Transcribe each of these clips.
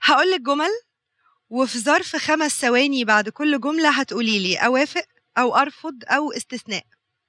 هقول لك جمل وفي ظرف خمس ثواني بعد كل جملة هتقولي لي أوافق أو أرفض أو استثناء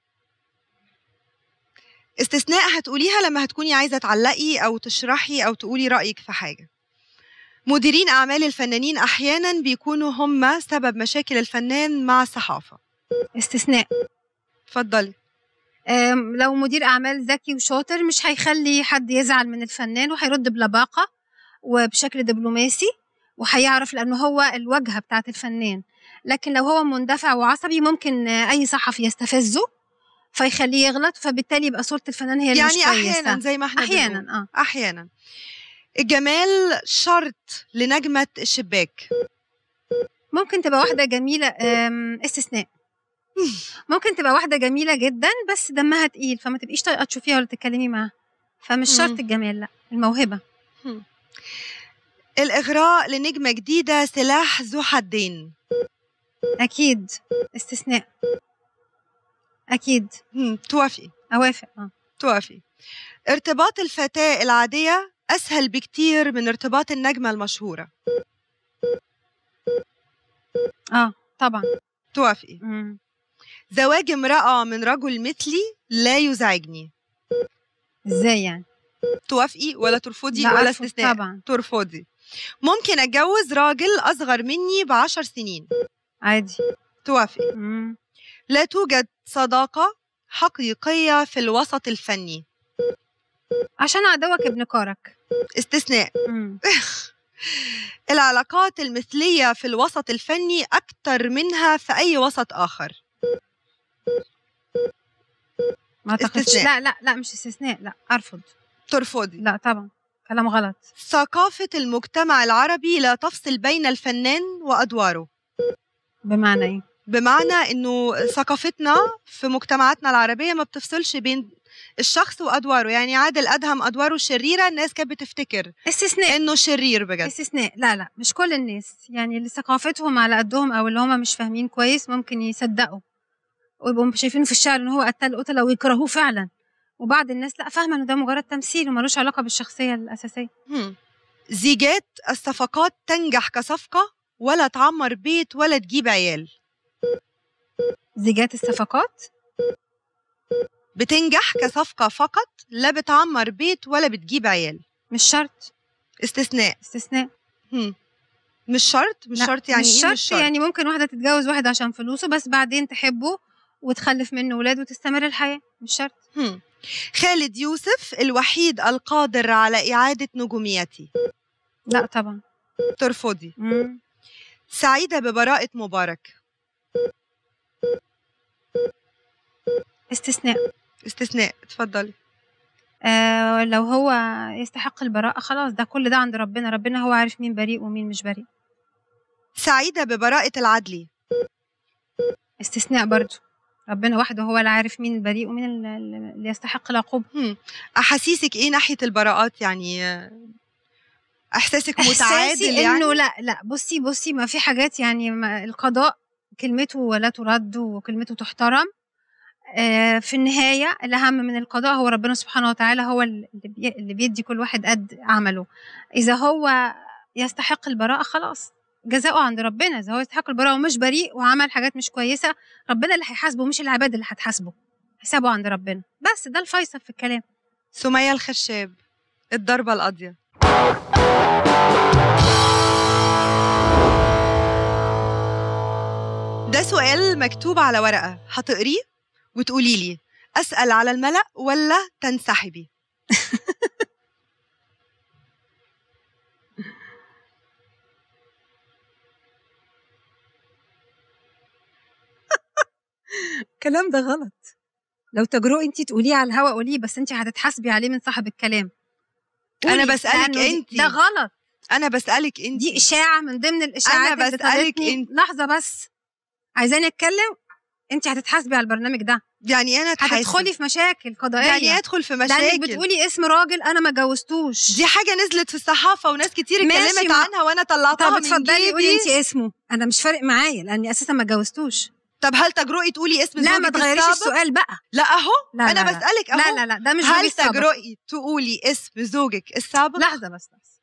استثناء هتقوليها لما هتكوني عايزة تعلقي أو تشرحي أو تقولي رأيك في حاجة مديرين أعمال الفنانين أحيانا بيكونوا هم سبب مشاكل الفنان مع الصحافة استثناء اتفضلي أم، لو مدير اعمال ذكي وشاطر مش هيخلي حد يزعل من الفنان وهيرد بلباقه وبشكل دبلوماسي وهيعرف لانه هو الواجهه بتاعت الفنان لكن لو هو مندفع وعصبي ممكن آه، اي صحفي يستفزه فيخليه يغلط فبالتالي يبقى صوره الفنان هي اللي يعني مش كويسه أحيانا زي ما احنا بنقول. احيانا اه أحيانا الجمال شرط لنجمة الشباك ممكن تبقى واحده جميله أم، استثناء ممكن تبقى واحده جميله جدا بس دمها تقيل فما تبقيش طايقه تشوفيها ولا تتكلمي معاها فمش شرط مم. الجمال لا الموهبه الإغراء لنجمة جديدة سلاح ذو حدين اكيد استثناء اكيد هم، توافقي اوافق اه توافقي ارتباط الفتاة العادية أسهل بكتير من ارتباط النجمة المشهورة اه طبعا توافقي مم. زواج امرأة من رجل مثلي لا يزعجني ازاي يعني توافقي ولا ترفضي لا ولا أرفض استثناء طبعا ترفضي ممكن اتجوز راجل اصغر مني بعشر سنين عادي توافقي مم. لا توجد صداقة حقيقية في الوسط الفني عشان عدوك ابن كارك استثناء مم. العلاقات المثلية في الوسط الفني أكتر منها في أي وسط آخر ما اعتقدش استثناء. لا لا لا مش استثناء لا ارفض ترفضي لا طبعا كلام غلط ثقافة المجتمع العربي لا تفصل بين الفنان وأدواره بمعنى ايه بمعنى انه ثقافتنا في مجتمعاتنا العربيه ما بتفصلش بين الشخص وادواره يعني عادل ادهم ادواره شريره الناس كانت بتفتكر استثناء انه شرير بجد استثناء لا لا مش كل الناس يعني اللي ثقافتهم على قدهم او اللي هم مش فاهمين كويس ممكن يصدقوا ويبقوا شايفينه في الشعر ان هو قتل قتله ويكرهوه فعلا وبعض الناس لا فاهمه انه ده مجرد تمثيل وملوش علاقه بالشخصيه الاساسيه هم. زيجات الصفقات تنجح كصفقه ولا تعمر بيت ولا تجيب عيال زيجات الصفقات بتنجح كصفقه فقط لا بتعمر بيت ولا بتجيب عيال مش شرط استثناء استثناء هم. مش شرط مش لا، شرط يعني مش ايه شرط, مش شرط يعني ممكن واحده تتجوز واحد عشان فلوسه بس بعدين تحبه وتخلف منه ولاد وتستمر الحياه مش شرط هم. خالد يوسف الوحيد القادر على إعادة نجوميتي لا طبعا ترفضي مم. سعيدة ببراءة مبارك استثناء استثناء اتفضلي آه لو هو يستحق البراءة خلاص ده كل ده عند ربنا ربنا هو عارف مين بريء ومين مش بريء سعيدة ببراءة العدلي استثناء برضو ربنا وحده هو اللي عارف مين البريء ومين ال- ال- اللي يستحق العقوبة هم. أحاسيسك إيه ناحية البراءات يعني آه، إحساسك متعادل إحساسي يعني إنه لا لا بصي بصي ما في حاجات يعني ما القضاء كلمته لا ترد وكلمته تحترم آه، في النهاية الأهم من القضاء هو ربنا سبحانه وتعالى هو اللي بي- اللي بيدي كل واحد قد عمله إذا هو يستحق البراءة خلاص جزاؤه عند ربنا إذا هو يستحق البراءة ومش بريء وعمل حاجات مش كويسة ربنا اللي هيحاسبه مش العباد اللي هتحاسبه حسابه عند ربنا بس ده الفيصل في الكلام سمية الخشاب الضربة القاضية ده سؤال مكتوب على ورقة هتقريه وتقولي لي أسأل على الملأ ولا تنسحبي الكلام ده غلط لو تجرؤي انت تقوليه على الهوا قوليه بس انت هتتحاسبي عليه من صاحب الكلام أنا قولي، بسألك لأنه دي- انتي. ده غلط أنا بسألك أنت دي اشاعه من ضمن الاشاعات أنا اللي بسألك طالتني. انت. لحظه بس عايزاني اتكلم انت هتتحاسبي على البرنامج ده يعني أنا أتحاسب. هتدخلي في مشاكل قضائيه يعني إيه أدخل في لانك مشاكل بتقولي اسم راجل انا ما جوزتوش دي حاجة نزلت في الصحافة وناس كتير ماشي، اتكلمت ما- عنها وأنا طلعتها طب من اتفضلي قولي انت جيبي اسمه انا مش فارق معايا لاني اساسا ما جوزتوش طب هل تجرؤي تقولي اسم لا ما زوجك تغيريش السابق؟ السؤال بقى لا أهو لا أنا لا لا. بسألك أهو لا لا لا ده مش زوجي هل السابق تجرؤي تقولي اسم زوجك السابق؟ لحظه بس بس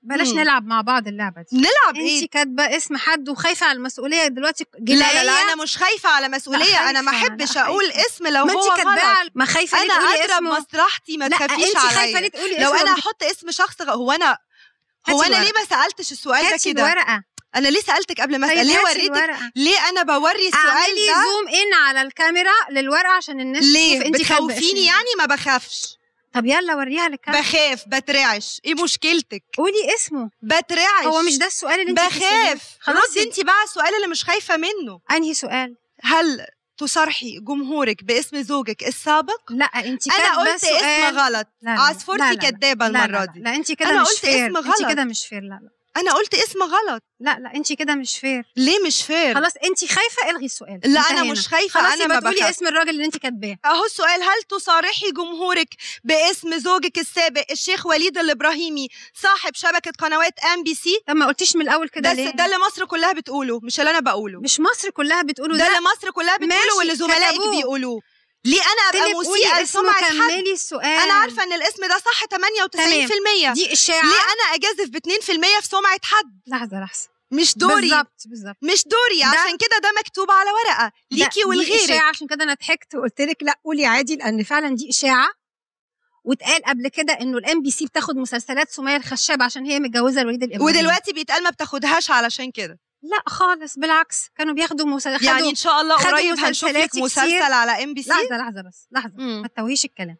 بلاش مم. نلعب مع بعض اللعبه دي نلعب ايه انت كاتبه اسم حد وخايفه على المسؤوليه دلوقتي لا لا لا جنائية. انا مش خايفه على مسؤوليه لا، انا ما خايفة، احبش لا، اقول خايفة. اسم لو ما هو انت كاتباه غلط على- ما خايفه ليه انا تقولي قادره اسمه بمصلحتي ما لا تخافيش انت خايفه عليا ليه تقولي لو اسمه انا احط اسم شخص غ... هو انا هو هاتي انا ليه الورقة. ما سالتش السؤال ده هاتي كده الورقه انا ليه سالتك قبل ما اسال طيب ليه هاتي وريتك الورقة. ليه انا بوري السؤال اعملي ده زوم ان على الكاميرا للورقه عشان الناس ليه تشوف انت كاتبة بتخوفيني اسمي. يعني ما بخافش طب يلا وريها للكاميرا بخاف بترعش ايه مشكلتك قولي اسمه بترعش هو مش ده السؤال اللي انت بخاف خلاص ردي انت بقى على السؤال اللي مش خايفه منه انهي سؤال هل تصرحي جمهورك باسم زوجك السابق لا انت انا كاتبه قلت سؤال اسم غلط لا، لا، لا، عصفورتي لا، لا. كدابه لا المره لا دي لا انت كده أنا مش قلت فير اسم انت غلط. كده مش فير لا لا انا قلت اسم غلط لا لا انت كده مش فير ليه مش فير خلاص انت خايفه الغي السؤال لا انا انتهينا. مش خايفه خلاص انا يبقى ما تقولي بخاف اسم الراجل اللي انت كاتباه اهو السؤال هل تصارحي جمهورك باسم زوجك السابق الشيخ وليد الابراهيمي صاحب شبكه قنوات ام بي سي طب ما قلتيش من الاول كده ده ليه ده اللي مصر كلها بتقوله مش اللي انا بقوله مش مصر كلها بتقولوا ده ده اللي مصر كلها بتقوله ماشي، واللي زملائك كتبوه. بيقولوه ليه انا ابقى قلت لك مسيئه قولي اسمه لسمعه حد كملي السؤال انا عارفه ان الاسم ده صح 98% دي اشاعه ليه انا اجازف ب 2% في سمعه حد لحظه لحظه مش دوري بالظبط بالظبط مش دوري ده- عشان كده ده مكتوب على ورقه ليكي ده- دي ولغيرك اشاعه عشان كده انا ضحكت وقلت لك لا قولي عادي لان فعلا دي اشاعه واتقال قبل كده انه الام بي سي بتاخد مسلسلات سمية الخشاب عشان هي متجوزه الوليد الابراهيمي ودلوقتي بيتقال ما بتاخدهاش علشان كده لا خالص بالعكس كانوا بياخدوا مسلسلات يعني ان شاء الله خدوا قريب هنشوف مسلسلات لك كتير. مسلسل على ام بي سي لحظه لحظه بس لحظه ما تتوهيش الكلام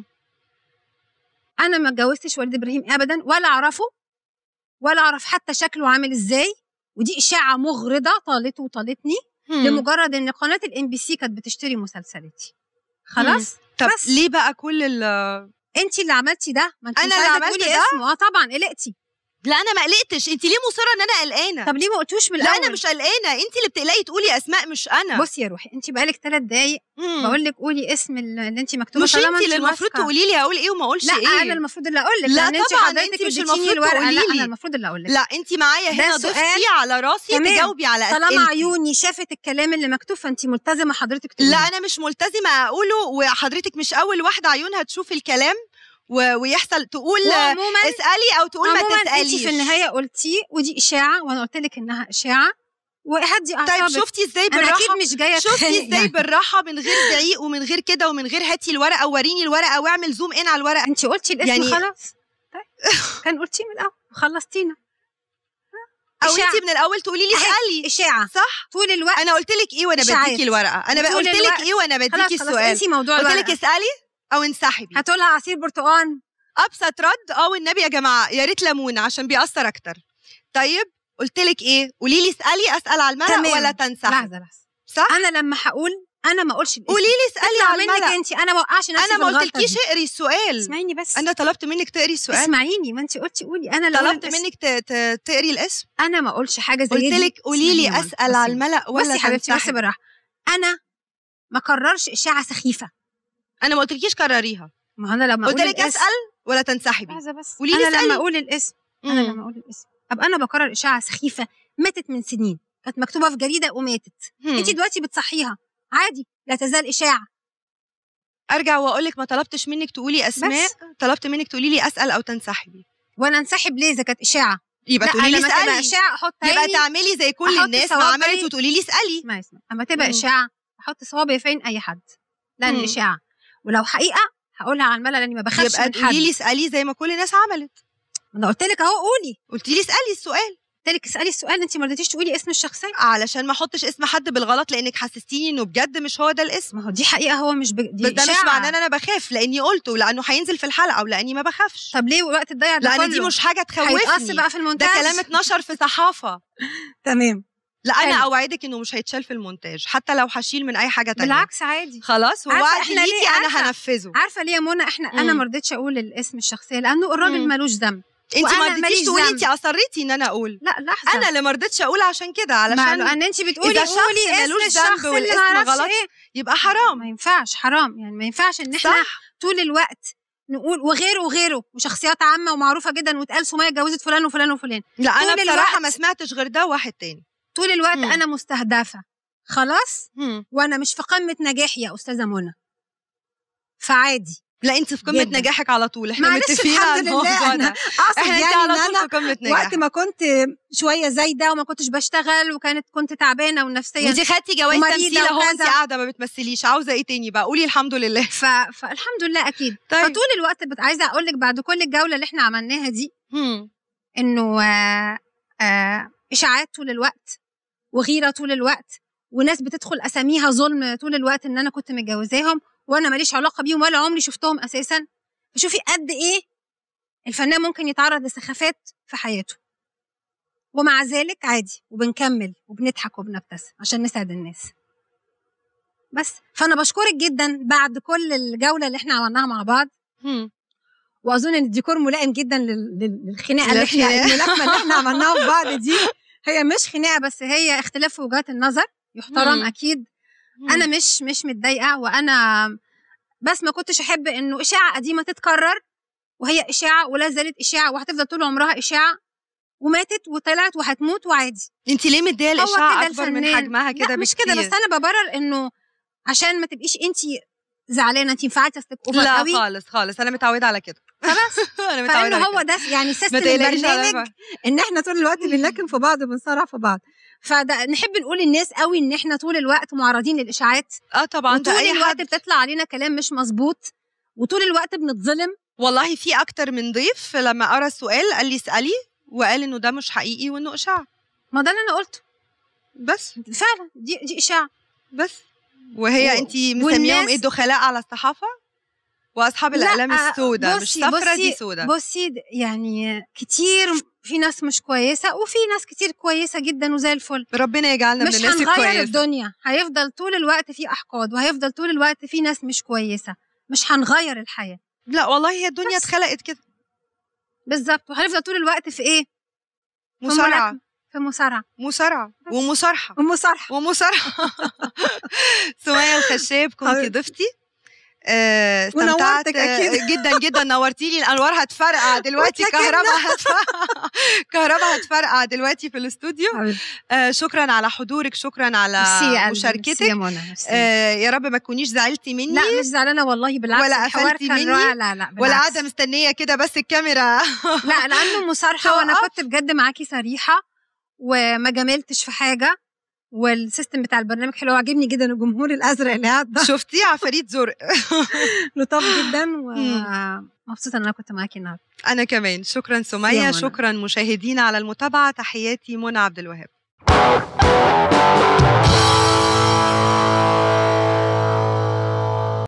انا ما اتجوزتش وليد ابراهيم ابدا ولا اعرفه ولا اعرف حتى شكله عامل ازاي ودي اشاعه مغرضه طالته وطالتني لمجرد ان قناه الام بي سي كانت بتشتري مسلسلاتي خلاص طب بس. ليه بقى كل ال انت اللي عملتي ده ما انت أنا مش اللي عايزة عملت تقولي ده؟ اسمه اه طبعا قلقتي لا انا ما قلقتش انت ليه مصره ان انا قلقانه طب ليه ما قلتوش من لا الاول انا مش قلقانه انت اللي بتقلقي تقولي اسماء مش انا بصي يا روحي انت بقالك ثلاث دقايق مم. بقول لك قولي اسم اللي انت مكتوبه مش طالما انت اللي المفروض ماسكة. تقولي لي هقول ايه وما اقولش لا ايه انا المفروض اللي اقول لك لا لان انت طبعاً، حضرتك انت مش اديتيني المفروض الورقه لا تقولي لي. انا المفروض اللي اقول لك لا انت معايا ده هنا سؤال. ضفتي على راسي تمام. تجاوبي على اسئلتي طالما عيوني شافت الكلام اللي مكتوب فانت ملتزمه حضرتك تقولي لا انا مش ملتزمه اقوله وحضرتك مش اول واحده عيونها تشوف الكلام و... ويحصل تقول وعموما اسالي او تقول ما عموما انت تساليش في النهايه قلتي ودي اشاعه وانا قلت لك انها اشاعه وهدي طيب اعصابك شفتي ازاي انا بالراحه اكيد مش جايه شفتي اتخانق ازاي يعني. بالراحه من غير زعيق ومن غير كده ومن غير هاتي الورقه ووريني الورقه واعمل زوم ان على الورقه انت قلتي الاسم يعني- يعني خلاص طيب كان قلتيه من الاول وخلصتينا او إشاعة. انت من الاول تقولي لي أهي. اسالي اشاعه صح طول الوقت انا قلت لك ايه وانا إشاعات. بديكي الورقه انا طول قلت لك الوقت. ايه وانا خلاص بديكي خلاص السؤال انسي موضوع قلت لك الورقه اسالي او انسحبي هاتوا لها عصير برتقال ابسط رد اه والنبي يا جماعه يا ريت ليمون عشان بيأثر اكتر طيب قلت لك ايه قولي لي اسالي اسال على الملأ تمام. ولا تنسحب لحظه لحظه صح انا لما هقول انا ما اقولش الاسم قولي لي اسالي اطلع على منك الملأ انت انا ما اوقعش نفسي انا في ما الغلطة قلتلكيش دي. اقري السؤال اسمعيني بس انا طلبت منك تقري السؤال اسمعيني ما انت قلتي قولي انا لو طلبت الاسم- منك ت- ت- تقري الاسم انا ما اقولش حاجه زي قلت دي لك قولي لي اسمعيني اسال بس على بس. الملأ ولا بصي يا حبيبتي بس تنسحب بالراحه انا ما كررش اشاعه سخيفه انا ما قلتلكيش كرريها ما انا لما قلت اقول لك الاسم اسال ولا تنسحبي لحظه بس قولي لي انا اسألي. لما اقول الاسم انا مم. لما اقول الاسم ابقى انا بكرر اشاعه سخيفه ماتت من سنين كانت مكتوبه في جريده وماتت مم. انت دلوقتي بتصحيها عادي لا تزال اشاعه ارجع واقول لك ما طلبتش منك تقولي اسماء بس. طلبت منك تقولي لي اسال او تنسحبي وانا انسحب ليه اذا كانت اشاعه يبقى لا تقولي لي لما تبقى اسالي اشاعه احط يبقى عيني تعملي زي كل أحط الناس ما صوابعي. عملت وتقولي لي اسالي اسمعي اسمعي اما تبقى مم. اشاعه احط صوابعي في عين اي حد لان مم. اشاعه ولو حقيقه هقولها على الملأ لاني ما بخافش يبقى من حد تقولي لي اسالي زي ما كل الناس عملت انا قلت لك اهو قولي قلتي لي اسالي السؤال قلت لك اسالي السؤال انت ما رضيتيش تقولي اسم الشخصيه علشان ما احطش اسم حد بالغلط لانك حسستيني انه بجد مش هو ده الاسم ما هو دي حقيقه هو مش بج... دي بس ده مش إشاعة. معناه ان انا بخاف لاني قلته لانه هينزل في الحلقه ولاني ما بخافش طب ليه وقت الضيع ده لان دي كله؟ مش حاجه هيتقص تخوفني بقى في ده المونتاج كلام اتنشر في صحافه تمام لا انا حلو. اوعدك انه مش هيتشال في المونتاج حتى لو هشيل من اي حاجه تانية بالعكس عادي خلاص عارفة ووعدي إحنا ليه؟ ليكي انا عارفة. هنفذه عارفه ليه يا منى احنا انا مم. ما رضيتش اقول الاسم الشخصيه لانه الراجل مم. ملوش ذنب انت ما وأنا رضيتيش ماليش تقولي ذنب. انت اصريتي ان انا اقول لا لحظه انا اللي ما رضيتش اقول عشان كده ما علشان لان انت بتقولي إذا شخص قولي ملوش اسم ذنب الشخص اللي والاسم معرفش غلط، ايه يبقى حرام ما ينفعش حرام يعني ما ينفعش ان احنا صح طول الوقت نقول وغيره وغيره وشخصيات عامه ومعروفه جدا وتقال سميه اتجوزت فلان وفلان وفلان لا انا طول بصراحه الوقت. ما سمعتش غير ده وواحد تاني طول الوقت مم. انا مستهدفه خلاص مم. وانا مش في قمه نجاحي يا استاذه منى فعادي لا انت في قمه جداً. نجاحك على طول احنا معلش متفقين على الحمد لله الموضوع انا ده اقصد احنا انت يعني على ان طول انا في قمه وقت نجاحك ما كنت شويه زايده وما كنتش بشتغل وكانت كنت تعبانه ونفسيا انت خدتي جوائز ومريضة تمثيل اهو انت وكذا. قاعده ما بتمثليش عاوزه ايه تاني بقى قولي الحمد لله ف... فالحمد لله اكيد طيب. فطول الوقت بت... عايزه اقول لك بعد كل الجوله اللي احنا عملناها دي هم. انه آه، آه، اشاعات طول الوقت وغيره طول الوقت وناس بتدخل اساميها ظلم طول الوقت ان انا كنت متجوزاهم وانا ماليش علاقه بيهم ولا عمري شفتهم اساسا فشوفي قد ايه الفنان ممكن يتعرض لسخافات في حياته ومع ذلك عادي وبنكمل وبنضحك وبنبتسم عشان نسعد الناس بس فانا بشكرك جدا بعد كل الجوله اللي احنا عملناها مع بعض هم. واظن ان الديكور ملائم جدا لل- لل- للخناقه اللي احنا للخناقة. الملاكمه اللي احنا عملناها في بعض دي هي مش خناقه بس هي اختلاف في وجهات النظر يحترم مم. اكيد هم. انا مش مش متضايقه وانا بس ما كنتش احب انه اشاعه قديمه تتكرر وهي اشاعه ولا زالت اشاعه وهتفضل طول عمرها اشاعه وماتت وطلعت وهتموت وعادي انت ليه مديه هو الاشاعه كده اكبر من الفنان. حجمها كده لا مش كده بس بكتير. انا ببرر انه عشان ما تبقيش انت زعلانه انت انفعلتي اصلك اوفر لا قوي خالص خالص انا متعوده على كده خلاص انا متعوده فانه على هو كده ده يعني سيستم ما تقلقيش على البرنامج فكرة. ان احنا طول الوقت بنلاكم في بعض وبنصارع في بعض فده نحب نقول للناس قوي ان احنا طول الوقت معرضين للاشاعات اه طبعا وطول ده اي الوقت حد بتطلع علينا كلام مش مظبوط وطول الوقت بنتظلم والله في اكتر من ضيف لما قرا السؤال قال لي اسالي وقال انه ده مش حقيقي وانه اشاعه ما ده اللي انا قلته بس فعلا دي دي اشاعه بس وهي و- انت مسميهم والناس- ايه الدخلاء على الصحافه واصحاب لا، الاقلام آه، السوداء مش بصي- صفرة دي بصي- سوداء بصي د- يعني كتير في ناس مش كويسه وفي ناس كتير كويسه جدا وزي الفل ربنا يجعلنا من مش الناس هنغير الكويسه الدنيا هيفضل طول الوقت في احقاد وهيفضل طول الوقت في ناس مش كويسه مش هنغير الحياه لا والله هي الدنيا بس. اتخلقت كده بالظبط وهنفضل طول الوقت في ايه مصارعه ملاكمة. في مصارعه مصارعه بس. ومصارحه ومصارحه ومصارحه سمية الخشاب كنت حبيبتي. ضيفتي آه، استمتعت ونورتك أكيد. آه، جدا جدا نورتي لي الانوار هتفرقع دلوقتي واتلكمنا. كهرباء هتفرقع كهرباء هتفرقع دلوقتي في الاستوديو حبيبتي. آه، شكرا على حضورك شكرا على ميرسي يا قلبي، ميرسي مشاركتك يا منى ميرسي. آه، يا رب ما تكونيش زعلتي مني لا مش زعلانه والله بالعكس ولا الحوار قفلتي كان مني، رائع لا لا ولا بالعكس. قاعده مستنيه كده بس الكاميرا لا لانه مصارحه وانا توقف. كنت بجد معاكي صريحه وما جاملتش في حاجه والسيستم بتاع البرنامج حلو عاجبني جدا الجمهور الازرق اللي قاعد ده شفتي عفاريت زرق لطاف جدا ومبسوطه ان انا كنت معاكي النهارده انا كمان شكرا يا سميه منى. شكرا مشاهدينا على المتابعه تحياتي منى عبد الوهاب